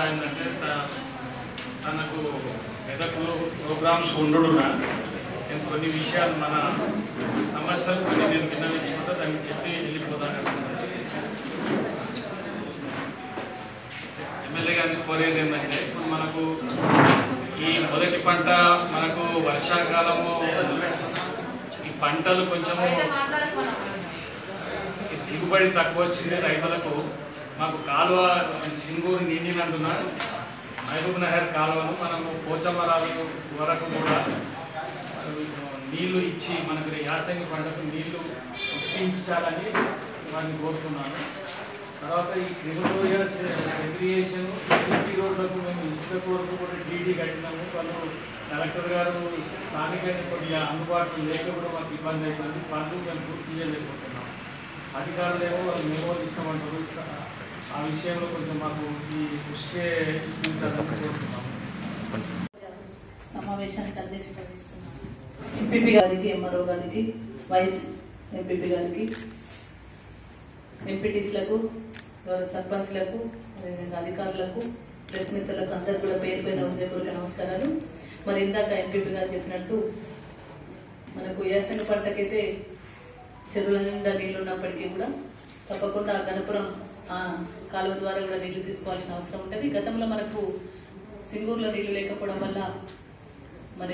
ఏంటంటే త- తనకు మెదక్లో ప్రోగ్రామ్స్ ఉండుడున నేను కొన్ని విషయాలు మన సమస్యలు కొన్ని నేను విన్నవించుకుంటా దానికి చెప్పి వెళ్ళిపోతాను ఎమ్మెల్యే గారిని కోరేది ఏంటంటే ఇప్పుడు మనకు ఈ మొదటి పంట మనకు వర్షాకాలము ఈ పంటలు కొంచెము ఈ దిగుబడి తక్కువ వచ్చింది రైతులకు మాకు కాలువ సింగూరు నిండినందున మహబూబ్ నగర్ కాలువను మనము పోచమరాలు వరకు కూడా నీళ్లు ఇచ్చి మనకు యాసంగి పంటకు నీళ్లు ఇప్పించాలని వారిని కోరుతున్నాను తర్వాత ఈ క్రిమిటోరియల్ సెగ్రియేషన్ సీసీ రోడ్లకు మేము ఇసుక కోరుకు కూడా డీడీ కట్టినాము వాళ్ళు కలెక్టర్ గారు స్థానికంగా కొద్దిగా అందుబాటులో లేక కూడా మాకు ఇబ్బంది అవుతుంది పనులు మేము పూర్తి చేయలేకపోతున్నాం అధికారులు ఏమో వాళ్ళు మెమోలు ఇస్తామంటారు ఆ విషయంలో కొంచెం మాకు ఈ దృష్టి చూపించాలని కోరుతున్నాము సమావేశానికి అధ్యక్షత వహిస్తున్నాను ఎంపీపీ గారికి ఎంఆర్ఓ గారికి వైస్ ఎంపీపీ గారికి ఎంపీటీసీలకు గౌరవ సర్పంచ్లకు అదేవిధంగా అధికారులకు ప్రెస్ మిత్రులకు అందరు కూడా పేరు పైన హృదయపూర్వక నమస్కారాలు మరి ఇందాక ఎంపీపీ గారు చెప్పినట్టు మనకు యాసంగి పంటకైతే చెరువుల నిండా నీళ్లు ఉన్నప్పటికీ కూడా తప్పకుండా ఆ గణపురం ఆ కాలువ ద్వారా కూడా నీళ్లు తీసుకోవాల్సిన అవసరం ఉంటుంది గతంలో మనకు సింగూరులో నీళ్లు లేకపోవడం వల్ల మరి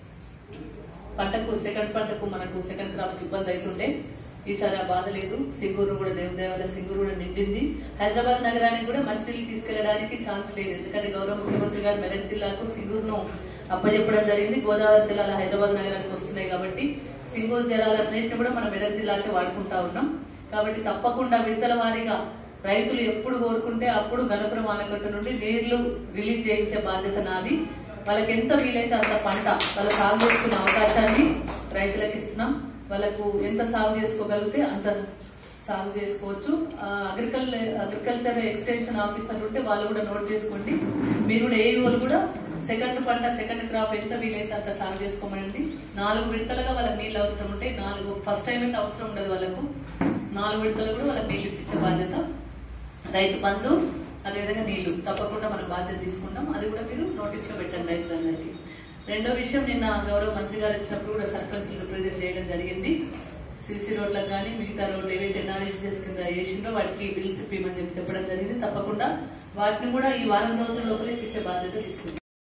పంటకు సెకండ్ పంటకు మనకు సెకండ్ క్రాప్ ఇబ్బంది అవుతుంటే ఈసారి ఆ బాధ లేదు సింగూరు కూడా దేవుని వల్ల సింగూరు కూడా నిండింది హైదరాబాద్ నగరానికి కూడా మంచినీళ్ళు తీసుకెళ్లడానికి ఛాన్స్ లేదు ఎందుకంటే గౌరవ ముఖ్యమంత్రి గారు మెదక్ జిల్లాకు సింగూరును అప్పచెప్పడం జరిగింది గోదావరి జిల్లాల హైదరాబాద్ నగరానికి వస్తున్నాయి కాబట్టి సింగూరు జలాలన్నింటినీ కూడా మనం మెదక్ జిల్లాకి వాడుకుంటా ఉన్నాం కాబట్టి తప్పకుండా విడతల వారీగా రైతులు ఎప్పుడు కోరుకుంటే అప్పుడు గణపురం ఆనకట్టు నుండి నీళ్లు రిలీజ్ చేయించే బాధ్యత నాది వాళ్ళకి ఎంత వీలైతే అంత పంట వాళ్ళు సాగు చేసుకునే అవకాశాన్ని రైతులకు ఇస్తున్నాం వాళ్ళకు ఎంత సాగు చేసుకోగలిగితే అంత సాగు చేసుకోవచ్చు అగ్రికల్ అగ్రికల్చర్ ఎక్స్టెన్షన్ ఆఫీసర్ ఉంటే వాళ్ళు కూడా నోట్ చేసుకోండి మీరు కూడా ఏఈఓలు కూడా సెకండ్ పంట సెకండ్ క్రాప్ ఎంత వీలైతే అంత సాగు చేసుకోమండి నాలుగు విడతలుగా వాళ్ళకి నీళ్ళు అవసరం ఉంటాయి నాలుగు ఫస్ట్ టైం అయితే అవసరం ఉండదు వాళ్ళకు నాలుగు విడతలు కూడా వాళ్ళకి నీళ్ళు ఇప్పించే బాధ్యత రైతు బంధు అదేవిధంగా నీళ్లు తప్పకుండా మనం బాధ్యత తీసుకుంటాం అది కూడా మీరు నోటీస్ లో పెట్టండి రైతులందరికీ రెండో విషయం నిన్న గౌరవ మంత్రి గారు వచ్చినప్పుడు కూడా సర్పంచ్ రిప్రజెంట్ చేయడం జరిగింది సిసి రోడ్లకు కానీ మిగతా రోడ్లు ఏవైతే ఎన్ఆర్ఎస్ఎస్ కింద వేసిండో వాటికి బిల్స్ ఇప్పిమని చెప్పి చెప్పడం జరిగింది తప్పకుండా వాటిని కూడా ఈ వారం రోజుల లోపలే ఇప్పించే బాధ్యత తీసుకుంటాం